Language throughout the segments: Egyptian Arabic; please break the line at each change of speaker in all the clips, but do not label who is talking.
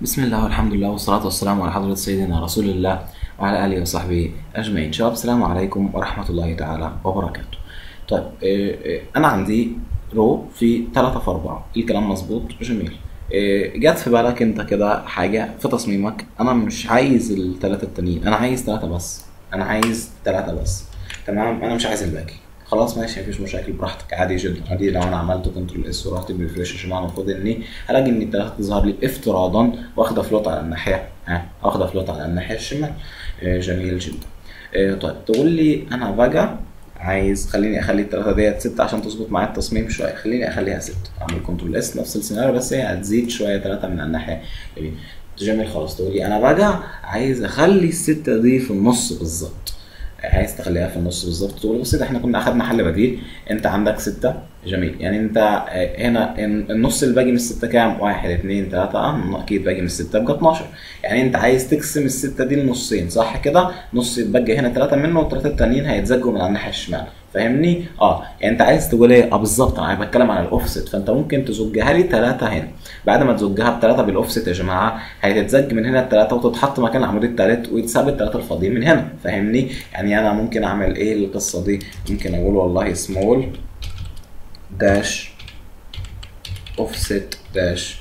بسم الله والحمد لله والصلاة والسلام على حضرة سيدنا رسول الله وعلى آله وصحبه أجمعين شباب السلام عليكم ورحمة الله تعالى وبركاته طيب آه، آه، أنا عندي رو في 3 في 4 الكلام مظبوط جميل آه، جات في بالك انت كده حاجة في تصميمك أنا مش عايز الثلاثة التانيين أنا عايز ثلاثة بس أنا عايز ثلاثة بس تمام أنا مش عايز الباقي خلاص ماشي مفيش مشاكل براحتك عادي جدا عادي لو انا عملت كنترول اس ورحت بريفريش عشان المفروض اني هلاقي ان الثلاثه تظهر لي افتراضا واخده فلوت على الناحيه ها واخده فلوت على الناحيه الشمال آه جميل جدا آه طيب تقول لي انا بقى عايز خليني اخلي الثلاثه ديت ستة عشان تظبط معايا التصميم شويه خليني اخليها ستة اعمل كنترول اس نفس السيناريو بس هي هتزيد شويه ثلاثه من الناحيه اليمين جميل خلاص تقول لي انا بقى عايز اخلي الستة دي في النص بالظبط عايز تخليها في النص بالظبط تقول بص ده احنا كنا اخدنا حل بديل انت عندك ستة جميل يعني انت آه، هنا ال- النص اللي باقي من الستة كام؟ واحد اتنين تلاتة اه اكيد باقي من الستة يبقى 12 يعني انت عايز تقسم الستة دي لنصين صح كده؟ نص يتبقى هنا تلاتة منه والتلاتة التانيين هيتزجوا من على الناحية الشمال فاهمني؟ اه يعني انت عايز تقول ايه؟ اه بالظبط انا بتكلم عن الاوفست فانت ممكن تزجها لي تلاتة هنا بعد ما تزجها بتلاتة بالاوفست يا جماعة هتتزج من هنا التلاتة وتتحط مكان العمود التالت ويتساب التلاتة الفاضيين من هنا فاهمني؟ يعني انا ممكن اعمل ايه القصة دي؟ ممكن اقول والله سمول داش اوفست داش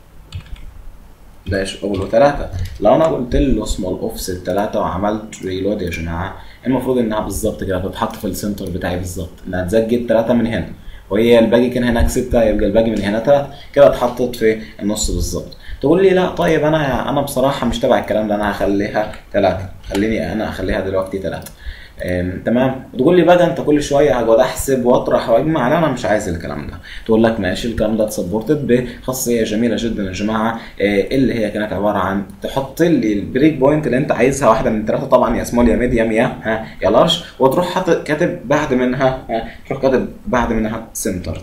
داش اقول ثلاثة لو انا قلت له اسمه الاوفست ثلاثة وعملت ريلود يا جماعة المفروض انها بالظبط كده تتحط في السنتر بتاعي بالظبط انها تسجل ثلاثة من هنا وهي الباقي كان هناك ستة يبقى الباقي من هنا ثلاثة كده اتحطت في النص بالظبط تقول لي لا طيب انا انا بصراحة مش تبع الكلام ده انا هخليها ثلاثة خليني انا اخليها دلوقتي ثلاثة أم، تمام وتقول لي بقى انت كل شويه هقعد احسب واطرح واجمع لا انا مش عايز الكلام ده تقول لك ماشي الكلام ده اتسبورتد بخاصيه جميله جدا يا جماعه آه، اللي هي كانت عباره عن تحط لي البريك بوينت اللي انت عايزها واحده من الثلاثه طبعا يا سمول يا ميديوم يا ها يا لارج وتروح حاطط كاتب بعد منها ها تروح كاتب بعد منها سنترد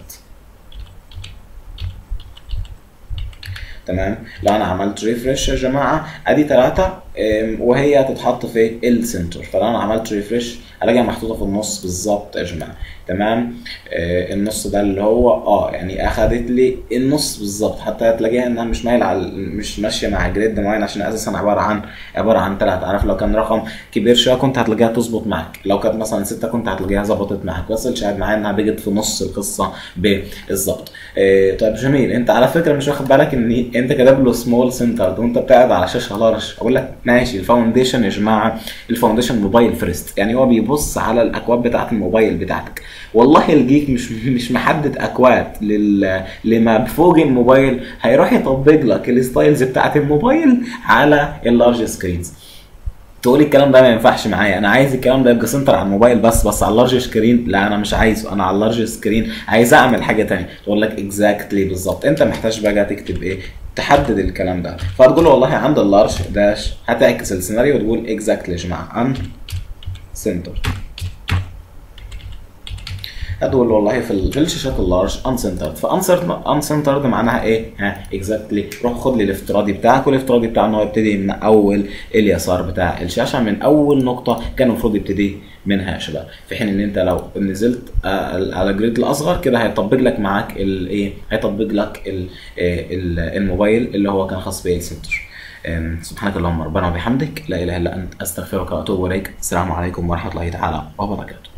تمام لو انا عملت ريفرش يا جماعه ادي ثلاثه وهي تتحط في السنتر فلو انا عملت ريفرش الاقيها محطوطه في النص بالظبط يا جماعه تمام آه النص ده اللي هو اه يعني اخدت لي النص بالظبط حتى تلاقيها انها مش مايله على مش ماشيه مع جريد معين عشان اساسا عباره عن عباره عن ثلاثه عارف لو كان رقم كبير شويه كنت هتلاقيها تظبط معاك لو كانت مثلا سته كنت هتلاقيها ظبطت معاك بس الشاهد معايا انها بقت في نص القصه بالظبط آه طيب جميل انت على فكره مش واخد بالك ان انت كاتب له سمول سنتر وانت بتقعد على شاشه لارج اقول لك ماشي الفاونديشن يا جماعه الفاونديشن موبايل فيرست يعني هو بيبص على الاكواد بتاعه الموبايل بتاعتك والله الجيك مش مش محدد اكواد لل لما فوق الموبايل هيروح يطبق لك الستايلز بتاعه الموبايل على اللارج سكرينز تقول الكلام ده ما ينفعش معايا انا عايز الكلام ده يبقى سنتر على الموبايل بس بس على اللارج سكرين لا انا مش عايزه انا على اللارج سكرين عايز اعمل حاجه تانية تقول لك اكزاكتلي بالظبط انت محتاج بقى تكتب ايه تحدد الكلام ده فتقول له والله عند اللارج داش هتعكس السيناريو وتقول اكزاكتلي يا جماعه ان سنتر هتقول له والله في ال- في الشاشات اللارج انسنترد فانسنترد معناها ايه؟ ها اكزاكتلي روح خد لي الافتراضي بتاعك والافتراضي بتاعه ان هو يبتدي من اول اليسار بتاع الشاشه من اول نقطه كان المفروض يبتدي منها يا شباب في حين ان انت لو نزلت آه، على جريد الاصغر كده هيطبق لك معاك الايه؟ هيطبق لك ال- آه، ال- الموبايل اللي هو كان خاص بالسنتر آم، سبحانك اللهم ربنا وبحمدك لا اله الا انت استغفرك واتوب اليك السلام عليكم ورحمه الله تعالى وبركاته